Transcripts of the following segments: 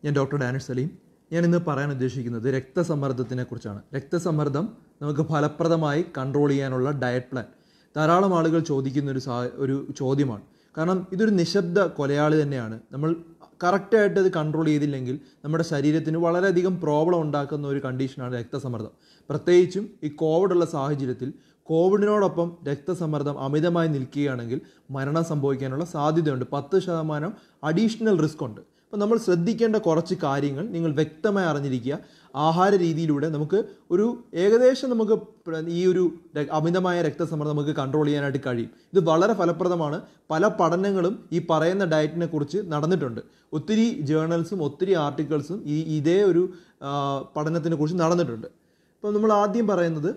ഞാൻ doctor Danish Saleem ഞാൻ ഇന്ന് പറയാൻ ഉദ്ദേശിക്കുന്നത് രക്തസമ്മർദ്ദത്തിനെ കുറിച്ചാണ് രക്തസമ്മർദ്ദം നമുക്ക് ഫലപ്രദമായി കൺട്രോൾ ചെയ്യാനുള്ള ഡയറ്റ് പ്ലാൻ ധാരാളം ആളുകൾ ചോദിക്കുന്ന ഒരു സാ ഒരു ചോദ്യമാണ് കാരണം ഇതൊരു നിശബ്ദ കൊലയാളി തന്നെയാണ് നമ്മൾ കറക്റ്റായിട്ട് ഇത് കൺട്രോൾ ചെയ്തില്ലെങ്കിൽ നമ്മുടെ ശരീരത്തിന് വളരെയധികം പ്രോബ്ലം ഉണ്ടാക്കുന്ന ഒരു കണ്ടീഷനാണ് രക്തസമ്മർദ്ദം പ്രത്യേകിച്ചും ഈ കോവിഡ് ഉള്ള സാഹചര്യത്തിൽ കോവിഡിനോടൊപ്പം രക്തസമ്മർദ്ദം അമിതമായി നിൽക്കുകയാണെങ്കിൽ മരണം സംഭവിക്കാനുള്ള സാധ്യതയുണ്ട് പത്ത് ശതമാനം അഡീഷണൽ റിസ്ക് ഉണ്ട് അപ്പോൾ നമ്മൾ ശ്രദ്ധിക്കേണ്ട കുറച്ച് കാര്യങ്ങൾ നിങ്ങൾ വ്യക്തമായി അറിഞ്ഞിരിക്കുക ആഹാര രീതിയിലൂടെ നമുക്ക് ഒരു ഏകദേശം നമുക്ക് പ്ര- ഈ ഒരു ര- അമിതമായ രക്തസമ്മർദ്ദം നമുക്ക് കൺട്രോൾ ചെയ്യാനായിട്ട് കഴിയും ഇത് വളരെ ഫലപ്രദമാണ് പല പഠനങ്ങളും ഈ പറയുന്ന ഡയറ്റിനെ കുറിച്ച് നടന്നിട്ടുണ്ട് ഒത്തിരി ജേർണൽസും ഒത്തിരി ആർട്ടിക്കിൾസും ഈ ഇതേ ഒരു ആ, പഠനത്തിനെ കുറിച്ച് നടന്നിട്ടുണ്ട് അപ്പോൾ നമ്മൾ ആദ്യം പറയുന്നത്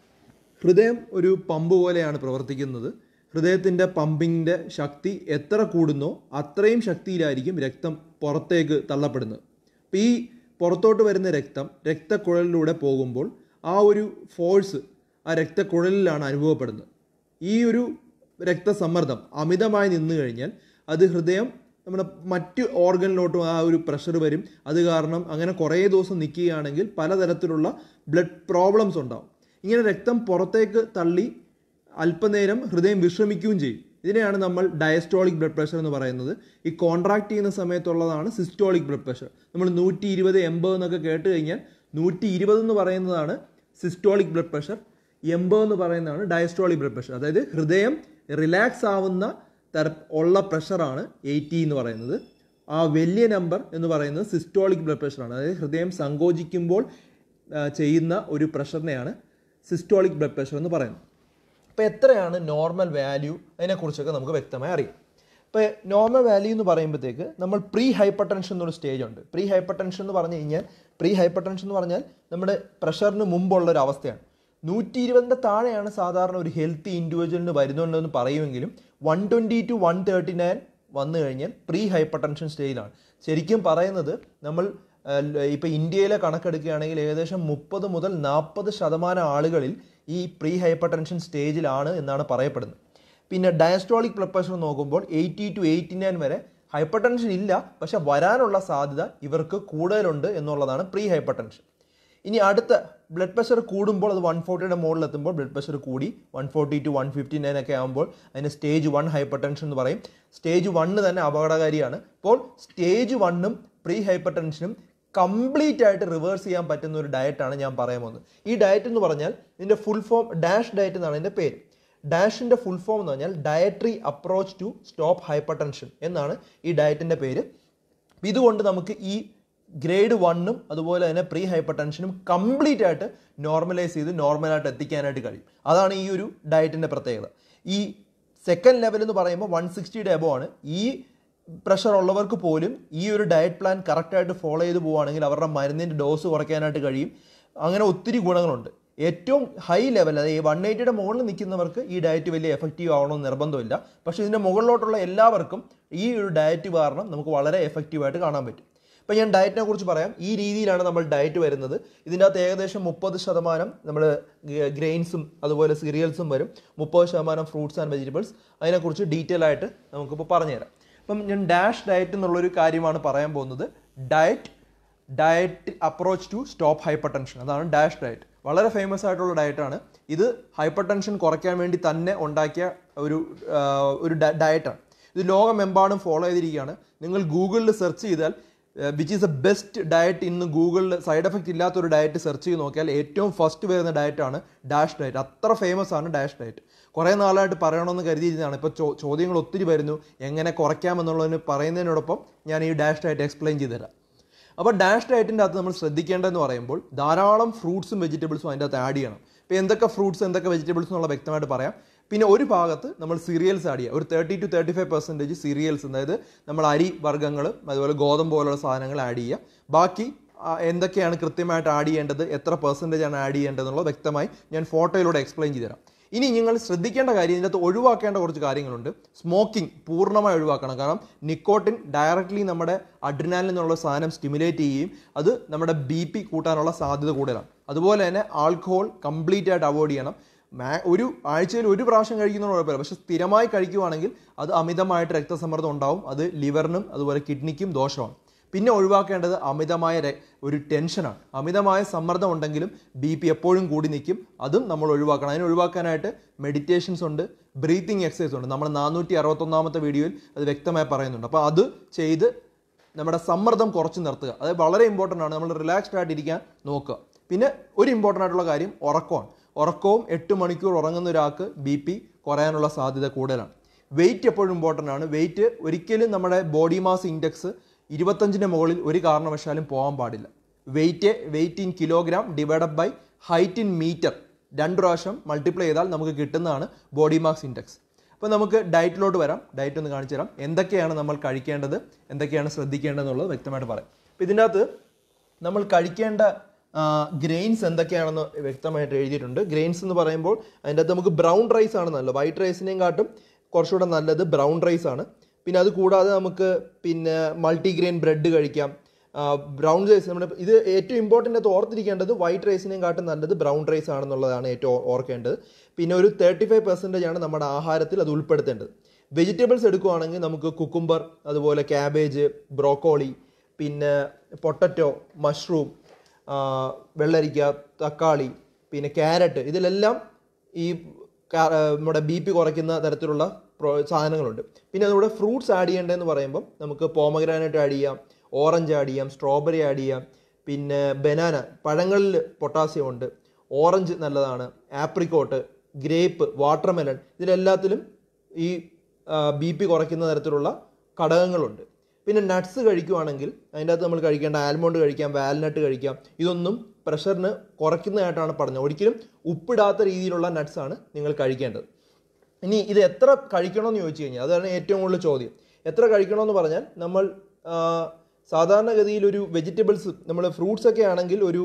ഹൃദയം ഒരു പമ്പ് പോലെയാണ് പ്രവർത്തിക്കുന്നത് ഹൃദയത്തിൻ്റെ പമ്പിങ്ങിൻ്റെ ശക്തി എത്ര കൂടുന്നോ അത്രയും ശക്തിയിലായിരിക്കും രക്തം പുറത്തേക്ക് തള്ളപ്പെടുന്നത് അപ്പോൾ ഈ പുറത്തോട്ട് വരുന്ന രക്തം രക്തക്കുഴലിലൂടെ പോകുമ്പോൾ ആ ഒരു ഫോഴ്സ് ആ രക്തക്കുഴലിലാണ് അനുഭവപ്പെടുന്നത് ഈ ഒരു രക്തസമ്മർദ്ദം അമിതമായി നിന്നു കഴിഞ്ഞാൽ അത് ഹൃദയം നമ്മുടെ മറ്റ് ഓർഗനിലോട്ടും ആ ഒരു പ്രഷർ വരും അത് കാരണം അങ്ങനെ കുറേ ദിവസം നിൽക്കുകയാണെങ്കിൽ പലതരത്തിലുള്ള ബ്ലഡ് പ്രോബ്ലംസ് ഉണ്ടാവും ഇങ്ങനെ രക്തം പുറത്തേക്ക് തള്ളി അല്പനേരം ഹൃദയം വിശ്രമിക്കുകയും ചെയ്യും ഇതിനെയാണ് നമ്മൾ ഡയസ്റ്റോളിക് ബ്ലഡ് പ്രഷർ എന്ന് പറയുന്നത് ഈ കോൺട്രാക്ട് ചെയ്യുന്ന സമയത്തുള്ളതാണ് സിസ്റ്റോളിക് ബ്ലഡ് പ്രഷർ നമ്മൾ നൂറ്റി ഇരുപത് എൺപത് എന്നൊക്കെ കേട്ട് കഴിഞ്ഞാൽ നൂറ്റി ഇരുപത് എന്ന് പറയുന്നതാണ് സിസ്റ്റോളിക് ബ്ലഡ് പ്രഷർ എൺപത് എന്ന് പറയുന്നതാണ് ഡയസ്റ്റോളിക് ബ്ലഡ് പ്രഷർ അതായത് ഹൃദയം റിലാക്സ് ആവുന്ന തര ഉള്ള പ്രഷറാണ് എയ്റ്റി എന്ന് പറയുന്നത് ആ വലിയ നമ്പർ എന്ന് പറയുന്നത് സിസ്റ്റോളിക് ബ്ലഡ് പ്രഷറാണ് അതായത് ഹൃദയം സങ്കോചിക്കുമ്പോൾ ആ, ചെയ്യുന്ന ഒരു പ്രഷറിനെയാണ് സിസ്റ്റോളിക് ബ്ലഡ് പ്രഷർ എന്ന് പറയുന്നത് അപ്പോൾ എത്രയാണ് നോർമൽ വാല്യൂ അതിനെക്കുറിച്ചൊക്കെ നമുക്ക് വ്യക്തമായി അറിയാം ഇപ്പോൾ നോർമൽ വാല്യൂ എന്ന് പറയുമ്പോഴത്തേക്ക് നമ്മൾ പ്രീ ഹൈപ്പർ ടെൻഷൻ എന്നൊരു സ്റ്റേജ് ഉണ്ട് പ്രീ ഹൈപ്പർ ടെൻഷൻ എന്ന് പറഞ്ഞു കഴിഞ്ഞാൽ പ്രീ ഹൈപ്പർ ടെൻഷൻ എന്ന് പറഞ്ഞാൽ നമ്മുടെ പ്രഷറിന് മുമ്പുള്ള ഒരു അവസ്ഥയാണ് നൂറ്റി ഇരുപതിൻ്റെ താഴെയാണ് സാധാരണ ഒരു ഹെൽത്തി ഇൻഡിവിജ്വലിന് വരുന്നുണ്ടെന്ന് പറയുമെങ്കിലും one twenty to one thirty nine വന്നു കഴിഞ്ഞാൽ പ്രീ ഹൈപ്പർ ടെൻഷൻ സ്റ്റേജിലാണ് ശരിക്കും പറയുന്നത് നമ്മൾ ഇപ്പോൾ ഇന്ത്യയിലെ കണക്കെടുക്കുകയാണെങ്കിൽ ഏകദേശം മുപ്പത് മുതൽ നാൽപ്പത് ശതമാനം ആളുകളിൽ ഈ പ്രീ ഹൈപ്പർ ടെൻഷൻ സ്റ്റേജിലാണ് എന്നാണ് പറയപ്പെടുന്നത് പിന്നെ ഡയസ്റ്റോളിക് ബ്ലഡ് പ്രഷർ നോക്കുമ്പോൾ എയ്റ്റി ടു എയ്റ്റി നയൻ വരെ ഹൈപ്പർ ടെൻഷൻ ഇല്ല പക്ഷെ വരാനുള്ള സാധ്യത ഇവർക്ക് കൂടുതലുണ്ട് എന്നുള്ളതാണ് പ്രീ ഹൈപ്പർ ടെൻഷൻ ഇനി അടുത്ത ബ്ലഡ് പ്രഷർ കൂടുമ്പോൾ അത് വൺ ഫോർട്ടിയുടെ മുകളിലെത്തുമ്പോൾ ബ്ലഡ് പ്രഷർ കൂടി one forty to one fifty nine ഒക്കെ ആകുമ്പോൾ അതിന് സ്റ്റേജ് വൺ ഹൈപ്പർ ടെൻഷൻ എന്ന് പറയും സ്റ്റേജ് വണ്ണ് തന്നെ അപകടകാരിയാണ് അപ്പോൾ സ്റ്റേജ് വണ്ണും പ്രീ ഹൈപ്പർ ടെൻഷനും കംപ്ലീറ്റ് ആയിട്ട് റിവേഴ്സ് ചെയ്യാൻ പറ്റുന്ന ഒരു ഡയറ്റാണ് ഞാൻ പറയാൻ പോകുന്നത് ഈ ഡയറ്റ് എന്ന് പറഞ്ഞാൽ ഇതിൻ്റെ ഫുൾ ഫോം ഡാഷ് ഡയറ്റ് എന്നാണ് ഇതിൻ്റെ പേര് ഡാഷിൻ്റെ ഫുൾ ഫോം എന്ന് പറഞ്ഞാൽ dietary approach to stop hypertension എന്നാണ് ഈ ഡയറ്റിൻ്റെ പേര് അപ്പൊ ഇതുകൊണ്ട് നമുക്ക് ഈ ഗ്രേഡ് വണ്ണും അതുപോലെ തന്നെ പ്രീ ഹൈപ്പർ ടെൻഷനും കംപ്ലീറ്റ് ആയിട്ട് നോർമലൈസ് ചെയ്ത് നോർമലായിട്ട് എത്തിക്കാനായിട്ട് കഴിയും അതാണ് ഈ ഒരു ഡയറ്റിൻ്റെ പ്രത്യേകത ഈ സെക്കൻഡ് ലെവൽ എന്ന് പറയുമ്പോൾ വൺ സിക്സ്റ്റിയുടെ എബോ ആണ് ഈ പ്രഷർ ഉള്ളവർക്ക് പോലും ഈ ഒരു ഡയറ്റ് പ്ലാൻ കറക്റ്റായിട്ട് ഫോളോ ചെയ്ത് പോവുകയാണെങ്കിൽ അവരുടെ മരുന്നിൻ്റെ ഡോസ് കുറയ്ക്കാനായിട്ട് കഴിയും അങ്ങനെ ഒത്തിരി ഗുണങ്ങളുണ്ട് ഏറ്റവും ഹൈ ലെവൽ അതായത് വൺ എയ്റ്റിയുടെ മുകളിൽ നിൽക്കുന്നവർക്ക് ഈ ഡയറ്റ് വലിയ എഫക്റ്റീവ് ആവണമെന്ന് നിർബന്ധമില്ല പക്ഷേ ഇതിൻ്റെ മുകളിലോട്ടുള്ള എല്ലാവർക്കും ഈ ഒരു ഡയറ്റ് കാരണം നമുക്ക് വളരെ എഫക്റ്റീവായിട്ട് കാണാൻ പറ്റും ഇപ്പം ഞാൻ ഡയറ്റിനെ കുറിച്ച് പറയാം ഈ രീതിയിലാണ് നമ്മൾ ഡയറ്റ് വരുന്നത് ഇതിൻ്റെ അകത്ത് ഏകദേശം മുപ്പത് ശതമാനം നമ്മൾ ഗ്രെയിൻസും അതുപോലെ സീരിയൽസും വരും മുപ്പത് ശതമാനം ഫ്രൂട്ട്സ് ആൻഡ് വെജിറ്റബിൾസ് അതിനെക്കുറിച്ച് ഡീറ്റെയിൽ ആയിട്ട് നമുക്കിപ്പോൾ പറഞ്ഞുതരാം അപ്പം ഞാൻ ഡാഷ് ഡയറ്റ് എന്നുള്ളൊരു കാര്യമാണ് പറയാൻ പോകുന്നത് diet diet approach to stop hypertension അതാണ് ഡാഷ് ഡയറ്റ് വളരെ ഫേമസ് ആയിട്ടുള്ള ഡയറ്റാണ് ഇത് ഹൈപ്പർ ടെൻഷൻ കുറയ്ക്കാൻ വേണ്ടി തന്നെ ഉണ്ടാക്കിയ ഒരു ആ, ഒരു ഡയറ്റാണ് ഇത് ലോകമെമ്പാടും ഫോളോ ചെയ്തിരിക്കുകയാണ് നിങ്ങൾ ഗൂഗിളിൽ സെർച്ച് ചെയ്താൽ which is a best diet ഇന്ന് ഗൂഗിളിൽ സൈഡ് എഫക്റ്റ് ഇല്ലാത്തൊരു ഡയറ്റ് സെർച്ച് ചെയ്ത് നോക്കിയാൽ ഏറ്റവും ഫസ്റ്റ് വരുന്ന ഡയറ്റാണ് ഡാഷ് ഡയറ്റ് അത്ര ഫേമസ് ആണ് ഡാഷ് ഡയറ്റ് കുറേ നാളായിട്ട് പറയണമെന്ന് കരുതിയിരുന്നതാണ് ഇപ്പോൾ ചോ ചോദ്യങ്ങൾ ഒത്തിരി വരുന്നു എങ്ങനെ കുറയ്ക്കാമെന്നുള്ളതിന് പറയുന്നതിനോടൊപ്പം ഞാൻ ഈ ഡാഷ് ഡയറ്റ് എക്സ്പ്ലെയിൻ ചെയ്തു തരാം അപ്പോൾ ഡാഷ് ഡയറ്റിൻ്റെ അകത്ത് നമ്മൾ ശ്രദ്ധിക്കേണ്ടതെന്ന് പറയുമ്പോൾ ധാരാളം ഫ്രൂട്ട്സും വെജിറ്റബിൾസും അതിൻ്റെ അകത്ത് ആഡ് ചെയ്യണം ഇപ്പോൾ എന്തൊക്കെ ഫ്രൂട്ട്സ് എന്തൊക്കെ വെജിറ്റബിൾസ് എന്നുള്ള വ്യക്തമായിട്ട് പറയാം പിന്നെ ഒരു ഭാഗത്ത് നമ്മൾ സീരിയൽസ് ആഡ് ചെയ്യുക ഒരു thirty to thirty five percentage cereals അതായത് നമ്മൾ അരി വർഗ്ഗങ്ങൾ അതുപോലെ ഗോതമ്പ് പോലുള്ള സാധനങ്ങൾ ആഡ് ചെയ്യുക ബാക്കി ആ, എന്തൊക്കെയാണ് കൃത്യമായിട്ട് ആഡ് ചെയ്യേണ്ടത് എത്ര പെർസെൻറ്റേജ് ആണ് ആഡ് ചെയ്യേണ്ടത് എന്നുള്ളത് വ്യക്തമായി ഞാൻ ഫോട്ടോയിലൂടെ എക്സ്പ്ലെയിൻ ചെയ്തു തരാം ഇനി നിങ്ങൾ ശ്രദ്ധിക്കേണ്ട കാര്യം ഇതിനകത്ത് ഒഴിവാക്കേണ്ട കുറച്ച് കാര്യങ്ങളുണ്ട് സ്മോക്കിംഗ് പൂർണ്ണമായി ഒഴിവാക്കണം കാരണം നിക്കോട്ടിൻ ഡയറക്റ്റ്ലി നമ്മുടെ അഡ്രിനാലിൽ നിന്നുള്ള സാധനം സ്റ്റിമുലേറ്റ് ചെയ്യുകയും അത് നമ്മുടെ ബി പി കൂട്ടാനുള്ള സാധ്യത കൂടുതലാണ് അതുപോലെ തന്നെ ആൽക്കഹോൾ കംപ്ലീറ്റ് ആയിട്ട് അവോയ്ഡ് ചെയ്യണം മാ ഒരു ആഴ്ചയിൽ ഒരു പ്രാവശ്യം കഴിക്കുന്നതിന് കുഴപ്പമില്ല പക്ഷെ സ്ഥിരമായി കഴിക്കുവാണെങ്കിൽ അത് അമിതമായിട്ട് രക്തസമ്മർദ്ദം ഉണ്ടാവും അത് ലിവറിനും അതുപോലെ കിഡ്നിക്കും ദോഷമാണ് പിന്നെ ഒഴിവാക്കേണ്ടത് അമിതമായ രെ- ഒരു ടെൻഷനാണ് അമിതമായ സമ്മർദ്ദം ഉണ്ടെങ്കിലും ബി പി എപ്പോഴും കൂടി നിൽക്കും അതും നമ്മൾ ഒഴിവാക്കണം അതിന് ഒഴിവാക്കാനായിട്ട് മെഡിറ്റേഷൻസ് ഉണ്ട് ബ്രീത്തിങ് എക്സസൈസ് ഉണ്ട് നമ്മൾ നാനൂറ്റി അറുപത്തൊന്നാമത്തെ വീഡിയോയിൽ അത് വ്യക്തമായി പറയുന്നുണ്ട് അപ്പോൾ അത് ചെയ്ത് നമ്മുടെ സമ്മർദ്ദം കുറച്ച് നിർത്തുക അത് വളരെ ഇമ്പോർട്ടൻ്റ് ആണ് നമ്മൾ റിലാക്സ്ഡ് ആയിട്ട് ഇരിക്കാൻ നോക്കുക പിന്നെ ഒരു ഇമ്പോർട്ടൻ്റ് ആയിട്ടുള്ള കാര്യം ഉറക്കമാണ് ഉറക്കവും എട്ട് മണിക്കൂർ ഉറങ്ങുന്ന ഒരാൾക്ക് ബി പി കുറയാനുള്ള സാധ്യത കൂടുതലാണ് വെയിറ്റ് എപ്പോഴും ഇമ്പോർട്ടൻ്റ് ആണ് വെയിറ്റ് ഒരിക്കലും നമ്മുടെ ബോഡി മാസ് ഇൻഡെക്സ് ഇരുപത്തഞ്ചിന് മുകളിൽ ഒരു കാരണവശാലും പോകാൻ പാടില്ല weight weight in kilogram divided by height in metre രണ്ട് പ്രാവശ്യം മൾട്ടിപ്ലൈ ചെയ്താൽ നമുക്ക് കിട്ടുന്നതാണ് ബോഡി മാസ് ഇൻഡെക്സ് അപ്പോൾ നമുക്ക് ഡയറ്റിലോട്ട് വരാം ഡയറ്റ് ഒന്ന് കാണിച്ചു തരാം എന്തൊക്കെയാണ് നമ്മൾ കഴിക്കേണ്ടത് എന്തൊക്കെയാണ് ശ്രദ്ധിക്കേണ്ടതെന്നുള്ളത് വ്യക്തമായിട്ട് പറയാം അപ്പോൾ ഇതിൻ്റെ അകത്ത് നമ്മൾ കഴിക്കേണ്ട ഗ്രെയിൻസ് എന്തൊക്കെയാണെന്ന് വ്യക്തമായിട്ട് എഴുതിയിട്ടുണ്ട് ഗ്രെയിൻസ് എന്ന് പറയുമ്പോൾ അതിൻ്റെ അകത്ത് നമുക്ക് ബ്രൗൺ റൈസ് ആണ് നല്ലത് വൈറ്റ് റൈസിനെയും കാട്ടും കുറച്ചുകൂടെ നല്ലത് ബ്രൗൺ റൈസ് ആണ് പിന്നെ അത് കൂടാതെ നമുക്ക് പിന്നെ മൾട്ടിഗ്രെയിൻ ബ്രെഡ് കഴിക്കാം ബ്രൗൺ റൈസ് നമ്മുടെ ഇത് ഏറ്റവും ഇമ്പോർട്ടൻ്റ് ആയിട്ട് ഓർത്തിരിക്കേണ്ടത് വൈറ്റ് റൈസിനെയും കാട്ടും നല്ലത് ബ്രൗൺ റൈസ് ആണെന്നുള്ളതാണ് ഏറ്റവും ഓ- ഓർക്കേണ്ടത് പിന്നെ ഒരു തേർട്ടി ഫൈവ് പെർസെൻറ്റേജ് ആണ് നമ്മുടെ ആഹാരത്തിൽ അത് ഉൾപ്പെടുത്തേണ്ടത് വെജിറ്റബിൾസ് എടുക്കുവാണെങ്കിൽ നമുക്ക് കുക്കുംബർ അതുപോലെ ക്യാബേജ് ബ്രോക്കോളി പിന്നെ പൊട്ടറ്റോ മഷ്റൂം വെള്ളരിക്ക തക്കാളി പിന്നെ ക്യാരറ്റ് ഇതിലെല്ലാം ഈ കാ- ആ, നമ്മുടെ ബി പി കുറയ്ക്കുന്ന തരത്തിലുള്ള പ്രോ- സാധനങ്ങളുണ്ട് പിന്നെ അതുകൂടെ ഫ്രൂട്ട്സ് ആഡ് ചെയ്യേണ്ടതെന്ന് പറയുമ്പോൾ നമുക്ക് പോമഗ്രാനൈറ്റ് ആഡ് ചെയ്യാം ഓറഞ്ച് ആഡ് ചെയ്യാം സ്ട്രോബെറി ആഡ് ചെയ്യാം പിന്നെ ബനാന പഴങ്ങളിൽ പൊട്ടാസ്യം ഉണ്ട് ഓറഞ്ച് നല്ലതാണ് ആപ്രിക്കോട്ട് ഗ്രേപ്പ് വാട്ടർമെലൺ ഇതിലെല്ലാത്തിലും ഈ ബി പി കുറയ്ക്കുന്ന തരത്തിലുള്ള ഘടകങ്ങളുണ്ട് പിന്നെ നട്ട്സ് കഴിക്കുവാണെങ്കിൽ അതിൻ്റെ അകത്ത് നമ്മൾ കഴിക്കേണ്ട ആൽമണ്ട് കഴിക്കാം വാൽനട്ട് കഴിക്കാം ഇതൊന്നും പ്രഷറിന് കുറയ്ക്കുന്നതായിട്ടാണ് പറഞ്ഞത് ഒരിക്കലും ഉപ്പിടാത്ത രീതിയിലുള്ള nuts ആണ് നിങ്ങൾ കഴിക്കേണ്ടത് ഇനി ഇത് എത്ര കഴിക്കണമെന്ന് ചോദിച്ചു കഴിഞ്ഞാൽ അതാണ് ഏറ്റവും കൂടുതൽ ചോദ്യം എത്ര കഴിക്കണമെന്ന് പറഞ്ഞാൽ നമ്മൾ ആ, സാധാരണഗതിയിൽ ഒരു വെജിറ്റബിൾസ് നമ്മൾ ഫ്രൂട്ട്സ് ഒക്കെ ആണെങ്കിൽ ഒരു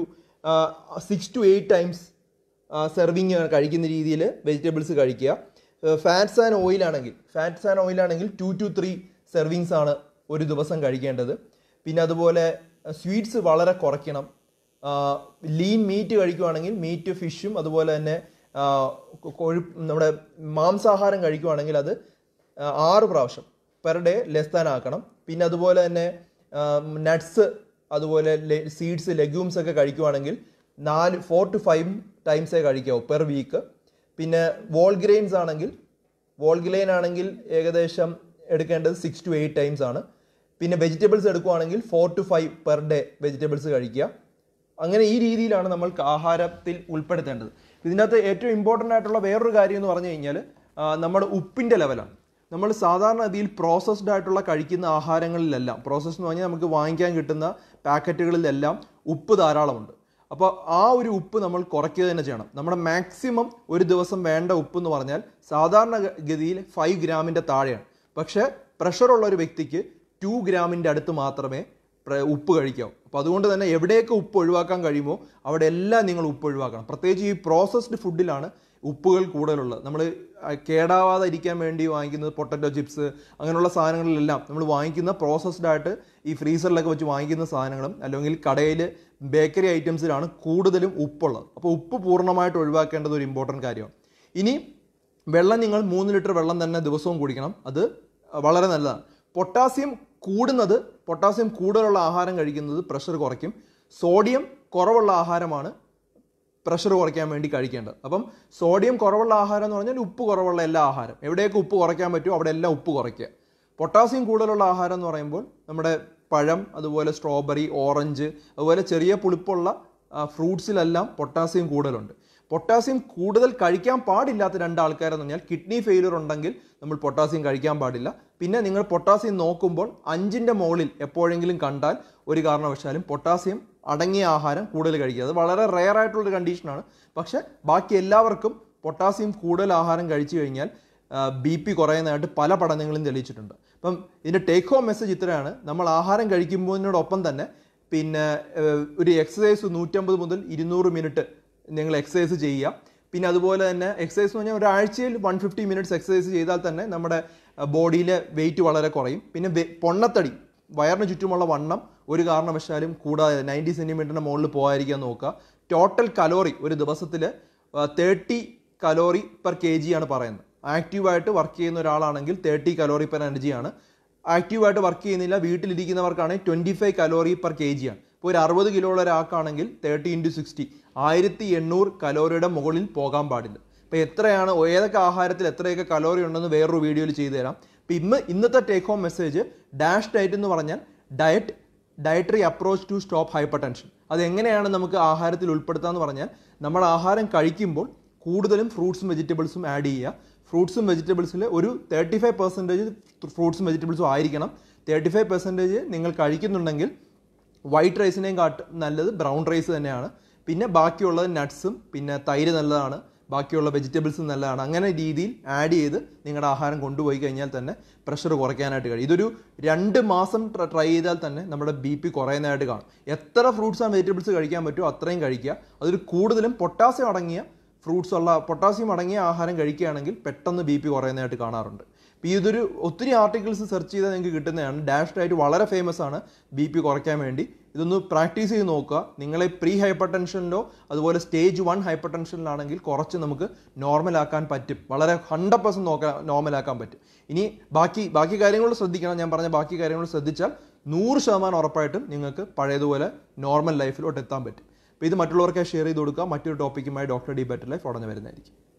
six to eight times serving കഴിക്കുന്ന രീതിയിൽ വെജിറ്റബിൾസ് കഴിക്കുക ഫാറ്റ്സ് ആൻഡ് ഓയിൽ ആണെങ്കിൽ ഫാറ്റ്സ് ആൻഡ് ഓയിൽ ആണെങ്കിൽ ടു ടു ത്രീ സെർവിങ്സ് ആണ് ഒരു ദിവസം കഴിക്കേണ്ടത് പിന്നെ അതുപോലെ സ്വീറ്റ്സ് വളരെ കുറയ്ക്കണം ലീൻ മീറ്റ് കഴിക്കുവാണെങ്കിൽ മീറ്റ് ഫിഷും അതുപോലെ തന്നെ ആ, കൊ- കൊഴുപ്പ് നമ്മുടെ മാംസാഹാരം കഴിക്കുവാണെങ്കിൽ അത് ആ, ആറ് പ്രാവശ്യം പെർ ഡേ ലെസ് താൻ ആക്കണം പിന്നെ അതുപോലെ തന്നെ നട്ട്സ് അതുപോലെ സീഡ്സ് ലെഗ്യൂംസ് ഒക്കെ കഴിക്കുവാണെങ്കിൽ നാല് ഫോർ ടു ഫൈവ് ടൈംസേ കഴിക്കാവൂ പെർ വീക്ക് പിന്നെ വോൾ ഗ്രെയിൻസ് ആണെങ്കിൽ വോൾ ഗ്രെയിൻ ആണെങ്കിൽ ഏകദേശം എടുക്കേണ്ടത് സിക്സ് ടു എയ്റ്റ് ടൈംസ് ആണ് പിന്നെ വെജിറ്റബിൾസ് എടുക്കുവാണെങ്കിൽ four to five per day vegetables കഴിക്കുക അങ്ങനെ ഈ രീതിയിലാണ് നമ്മൾ ആഹാരത്തിൽ ഉൾപ്പെടുത്തേണ്ടത് ഇതിനകത്ത് ഏറ്റവും ഇമ്പോർട്ടൻ്റ് ആയിട്ടുള്ള വേറൊരു കാര്യം എന്ന് പറഞ്ഞു കഴിഞ്ഞാൽ ആ, നമ്മുടെ ഉപ്പിൻ്റെ ലെവലാണ് നമ്മൾ സാധാരണ രീതിയിൽ പ്രോസസ്ഡ് ആയിട്ടുള്ള കഴിക്കുന്ന ആഹാരങ്ങളിലെല്ലാം പ്രോസസ്സ് എന്ന് പറഞ്ഞാൽ നമുക്ക് വാങ്ങിക്കാൻ കിട്ടുന്ന പാക്കറ്റുകളിലെല്ലാം ഉപ്പ് ധാരാളമുണ്ട് അപ്പോൾ ആ ഒരു ഉപ്പ് നമ്മൾ കുറയ്ക്കുക തന്നെ ചെയ്യണം നമ്മുടെ മാക്സിമം ഒരു ദിവസം വേണ്ട ഉപ്പ് എന്ന് പറഞ്ഞാൽ സാധാരണ ഗ- ഗതിയിൽ ഫൈവ് ഗ്രാമിൻ്റെ താഴെയാണ് പക്ഷേ പ്രഷറുള്ള ഒരു വ്യക്തിക്ക് ടു ഗ്രാമിൻ്റെ അടുത്ത് മാത്രമേ പ്ര- ഉപ്പ് കഴിക്കാവൂ അപ്പോൾ അതുകൊണ്ട് തന്നെ എവിടെയൊക്കെ ഉപ്പ് ഒഴിവാക്കാൻ കഴിയുമോ അവിടെ എല്ലാം നിങ്ങൾ ഉപ്പ് ഒഴിവാക്കണം പ്രത്യേകിച്ച് ഈ പ്രോസസ്ഡ് ഫുഡിലാണ് ഉപ്പുകൾ കൂടുതലുള്ളത് നമ്മൾ കേടാവാതെ ഇരിക്കാൻ വേണ്ടി വാങ്ങിക്കുന്നത് പൊട്ടറ്റോ ചിപ്സ് അങ്ങനെയുള്ള സാധനങ്ങളിലെല്ലാം നമ്മൾ വാങ്ങിക്കുന്ന പ്രോസസ്ഡ് ആയിട്ട് ഈ ഫ്രീസറിലൊക്കെ വെച്ച് വാങ്ങിക്കുന്ന സാധനങ്ങളും അല്ലെങ്കിൽ കടയിൽ ബേക്കറി ഐറ്റംസിലാണ് കൂടുതലും ഉപ്പുള്ളത് അപ്പോൾ ഉപ്പ് പൂർണ്ണമായിട്ട് ഒഴിവാക്കേണ്ടത് ഒരു ഇമ്പോർട്ടൻറ്റ് കാര്യമാണ് ഇനി വെള്ളം നിങ്ങൾ മൂന്ന് ലിറ്റർ വെള്ളം തന്നെ ദിവസവും കുടിക്കണം അത് വളരെ നല്ലതാണ് പൊട്ടാസ്യം കൂടുന്നത് പൊട്ടാസ്യം കൂടുതലുള്ള ആഹാരം കഴിക്കുന്നത് പ്രഷർ കുറയ്ക്കും സോഡിയം കുറവുള്ള ആഹാരമാണ് പ്രഷർ കുറയ്ക്കാൻ വേണ്ടി കഴിക്കേണ്ടത് അപ്പം സോഡിയം കുറവുള്ള ആഹാരം എന്ന് പറഞ്ഞാൽ ഉപ്പ് കുറവുള്ള എല്ലാ ആഹാരം എവിടെയൊക്കെ ഉപ്പ് കുറയ്ക്കാൻ പറ്റുമോ അവിടെ എല്ലാം ഉപ്പ് കുറയ്ക്കുക പൊട്ടാസ്യം കൂടുതലുള്ള ആഹാരം എന്ന് പറയുമ്പോൾ നമ്മുടെ പഴം അതുപോലെ സ്ട്രോബെറി ഓറഞ്ച് അതുപോലെ ചെറിയ പുളിപ്പുള്ള ഫ്രൂട്ട്സിലെല്ലാം പൊട്ടാസ്യം കൂടുതലുണ്ട് പൊട്ടാസ്യം കൂടുതൽ കഴിക്കാൻ പാടില്ലാത്ത രണ്ട് ആൾക്കാരെന്ന് പറഞ്ഞാൽ കിഡ്നി ഫെയിലിയർ ഉണ്ടെങ്കിൽ നമ്മൾ പൊട്ടാസ്യം കഴിക്കാൻ പാടില്ല പിന്നെ നിങ്ങൾ പൊട്ടാസ്യം നോക്കുമ്പോൾ അഞ്ചിൻ്റെ മുകളിൽ എപ്പോഴെങ്കിലും കണ്ടാൽ ഒരു കാരണവശാലും പൊട്ടാസ്യം അടങ്ങിയ ആഹാരം കൂടുതൽ കഴിക്കുക അത് വളരെ റെയർ ആയിട്ടുള്ളൊരു കണ്ടീഷനാണ് പക്ഷേ ബാക്കി എല്ലാവർക്കും പൊട്ടാസ്യം കൂടുതൽ ആഹാരം കഴിച്ചു കഴിഞ്ഞാൽ ബി പി കുറയുന്നതായിട്ട് പല പഠനങ്ങളും തെളിയിച്ചിട്ടുണ്ട് അപ്പം ഇതിൻ്റെ ടേക്ക് ഹോം മെസ്സേജ് ഇത്രയാണ് നമ്മൾ ആഹാരം കഴിക്കുമ്പോഴോടൊപ്പം തന്നെ പിന്നെ ഏഹ്, ഒരു എക്സസൈസ് നൂറ്റമ്പത് മുതൽ ഇരുന്നൂറ് മിനിറ്റ് നിങ്ങൾ എക്സസൈസ് ചെയ്യുക പിന്നെ അതുപോലെ തന്നെ എക്സസൈസ് എന്ന് പറഞ്ഞാൽ ഒരാഴ്ചയിൽ വൺ ഫിഫ്റ്റി മിനിറ്റ്സ് എക്സസൈസ് ചെയ്താൽ തന്നെ നമ്മുടെ ബോഡിയിലെ വെയിറ്റ് വളരെ കുറയും പിന്നെ വെ- പൊണ്ണത്തടി വയറിന് ചുറ്റുമുള്ള വണ്ണം ഒരു കാരണവശാലും കൂടാതെ നയൻറ്റി സെൻറ്റിമീറ്ററിൻ്റെ മുകളിൽ പോകാതിരിക്കാൻ നോക്കുക ടോട്ടൽ കലോറി ഒരു ദിവസത്തിൽ thirty calorie per K G ആണ് പറയുന്നത് ആക്റ്റീവായിട്ട് വർക്ക് ചെയ്യുന്ന ഒരാളാണെങ്കിൽ തേർട്ടി കലോറി പെർ എനർജിയാണ് ആക്റ്റീവായിട്ട് വർക്ക് ചെയ്യുന്നില്ല വീട്ടിലിരിക്കുന്നവർക്കാണെങ്കിൽ twenty five calorie per K G ആണ് ഇപ്പോൾ ഒരു അറുപത് കിലോ ഉള്ള ഒരാൾക്കാണെങ്കിൽ തേർട്ടി ഇൻറ്റു സിക്സ്റ്റി ആയിരത്തി എണ്ണൂറ് കലോറിയുടെ മുകളിൽ പോകാൻ പാടില്ല അപ്പോൾ എത്രയാണ് ഏതൊക്കെ ആഹാരത്തിൽ എത്രയൊക്കെ കലോറി ഉണ്ടെന്ന് വേറൊരു വീഡിയോയിൽ ചെയ്തു തരാം അപ്പോൾ ഇന്ന് ഇന്നത്തെ take home message DASH diet എന്ന് പറഞ്ഞാൽ diet dietary approach to stop hypertension അതെങ്ങനെയാണ് നമുക്ക് ആഹാരത്തിൽ ഉൾപ്പെടുത്താന്ന് പറഞ്ഞാൽ നമ്മൾ ആഹാരം കഴിക്കുമ്പോൾ കൂടുതലും ഫ്രൂട്ട്സും വെജിറ്റബിൾസും ആഡ് ചെയ്യുക ഫ്രൂട്ട്സും വെജിറ്റബിൾസിൽ ഒരു തേർട്ടി ഫൈവ് പെർസെൻറ്റേജ് ഫ്രൂട്ട്സും വെജിറ്റബിൾസും ആയിരിക്കണം തേർട്ടി ഫൈവ് പെർസെൻറ്റേജ് നിങ്ങൾ കഴിക്കുന്നുണ്ടെങ്കിൽ വൈറ്റ് റൈസിനെയും കാട്ട് നല്ലത് ബ്രൗൺ റൈസ് തന്നെയാണ് പിന്നെ ബാക്കിയുള്ളത് നട്ട്സും പിന്നെ തൈര് നല്ലതാണ് ബാക്കിയുള്ള വെജിറ്റബിൾസും നല്ലതാണ് അങ്ങനെ രീതിയിൽ ആഡ് ചെയ്ത് നിങ്ങളുടെ ആഹാരം കൊണ്ടുപോയി കഴിഞ്ഞാൽ തന്നെ പ്രഷർ കുറയ്ക്കാനായിട്ട് കഴിയും ഇതൊരു രണ്ട് മാസം ട്രൈ ചെയ്താൽ തന്നെ നമ്മുടെ ബി പി കുറയുന്നതായിട്ട് കാണും എത്ര ഫ്രൂട്ട്സ് ആൻഡ് വെജിറ്റബിൾസ് കഴിക്കാൻ പറ്റുമോ അത്രയും കഴിക്കുക അതിൽ കൂടുതലും പൊട്ടാസ്യം അടങ്ങിയ ഫ്രൂട്ട്സ് ഉള്ള പൊട്ടാസ്യം അടങ്ങിയ ആഹാരം കഴിക്കുകയാണെങ്കിൽ പെട്ടെന്ന് ബി പി കുറയുന്നതായിട്ട് കാണാറുണ്ട് അപ്പോൾ ഇതൊരു ഒത്തിരി ആർട്ടിക്കിൾസ് സെർച്ച് ചെയ്താൽ നിങ്ങൾക്ക് കിട്ടുന്നതാണ് ഡാഷ് ഡയറ്റ് വളരെ ഫേമസ് ആണ് ബി പി കുറയ്ക്കാൻ വേണ്ടി ഇതൊന്ന് പ്രാക്ടീസ് ചെയ്ത് നോക്കുക നിങ്ങളെ പ്രീ ഹൈപ്പർ ടെൻഷനിലോ അതുപോലെ സ്റ്റേജ് വൺ ഹൈപ്പർ ടെൻഷനിലാണെങ്കിൽ കുറച്ച് നമുക്ക് നോർമലാക്കാൻ പറ്റും വളരെ ഹൺഡ്രഡ് പെർസെൻറ്റ് നോക്കാൻ നോർമലാക്കാൻ പറ്റും ഇനി ബാക്കി ബാക്കി കാര്യങ്ങൾ ശ്രദ്ധിക്കണം ഞാൻ പറഞ്ഞ ബാക്കി കാര്യങ്ങൾ ശ്രദ്ധിച്ചാൽ നൂറ് ശതമാനം ഉറപ്പായിട്ടും നിങ്ങൾക്ക് പഴയതുപോലെ നോർമൽ ലൈഫിലോട്ട് എത്താൻ പറ്റും അപ്പോൾ ഇത് മറ്റുള്ളവർക്ക് ഷെയർ ചെയ്ത് കൊടുക്കുക മറ്റൊരു ടോപ്പിക്കുമായി ഡോക്ടർ ഡി ബെറ്റർ ലൈഫ് ഉടനെ വരുന്നതായിരിക്കും